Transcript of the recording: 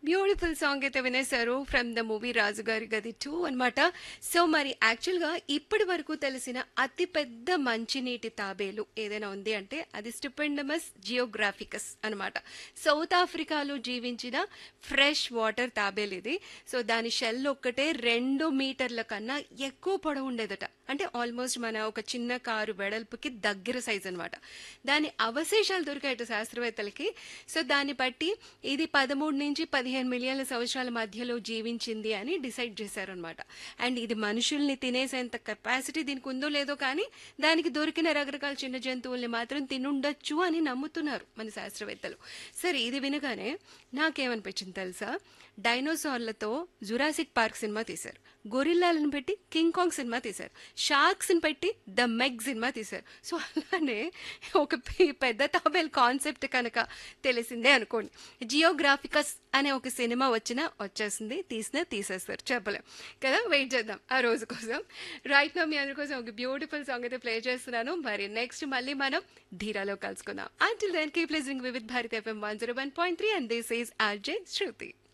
beautiful song అయితే వినేశారు from the movie రాజుగారి గది టూ అన్నమాట సో మరి యాక్చువల్ గా ఇప్పటి వరకు తెలిసిన అతి పెద్ద మంచినీటి తాబేలు ఏదైనా ఉంది అంటే అది స్టిపెండమస్ జియోగ్రాఫికస్ అన్నమాట సౌత్ ఆఫ్రికాలో జీవించిన ఫ్రెష్ వాటర్ తాబేలు ఇది సో దాని షెల్ ఒక్కటే రెండు మీటర్ల కన్నా ఎక్కువ పొడవు ఉండేదట అంటే ఆల్మోస్ట్ మన ఒక చిన్న కారు వెడల్పుకి దగ్గర సైజ్ అన్నమాట దాని అవశేషాలు దొరికాయట శాస్త్రవేత్తలకి సో దాన్ని బట్టి ఇది పదమూడు నుంచి పదిహేను మిలియన్ల సంవత్సరాల మధ్యలో జీవించింది అని డిసైడ్ చేశారనమాట అండ్ ఇది మనుషుల్ని తినేసేంత కెపాసిటీ దీనికి ఉందో లేదో కానీ దానికి దొరికిన రకరకాల చిన్న జంతువుల్ని మాత్రం తినుండొచ్చు అని నమ్ముతున్నారు మన శాస్త్రవేత్తలు సరే ఇది వినగానే నాకేమనిపించింది తెలుసా డైనోసార్లతో జురాసిక్ పార్క్ సినిమా తీశారు గొరిల్లాలను పెట్టి కింగ్ కాంగ్ సినిమా తీశారు షార్క్స్ని పెట్టి ద మెగ్ సినిమా తీశారు సో అలానే ఒక పె- పెద్ద తాబేల్ కాన్సెప్ట్ కనుక తెలిసిందే అనుకోండి జియోగ్రాఫికస్ అనే ఒక సినిమా వచ్చినా వచ్చేసింది తీసినా తీసేస్తారు చెప్పలేం కదా వెయిట్ చేద్దాం ఆ రోజు కోసం రైట్ నా మీ అందరి కోసం ఒక బ్యూటిఫుల్ సాంగ్ అయితే ప్లే చేస్తున్నాను మరి నెక్స్ట్ మళ్ళీ మనం ధీరాలో కలుసుకుందాం until then keep listening with Bharat FM one zero one point three and this is RJ Shruti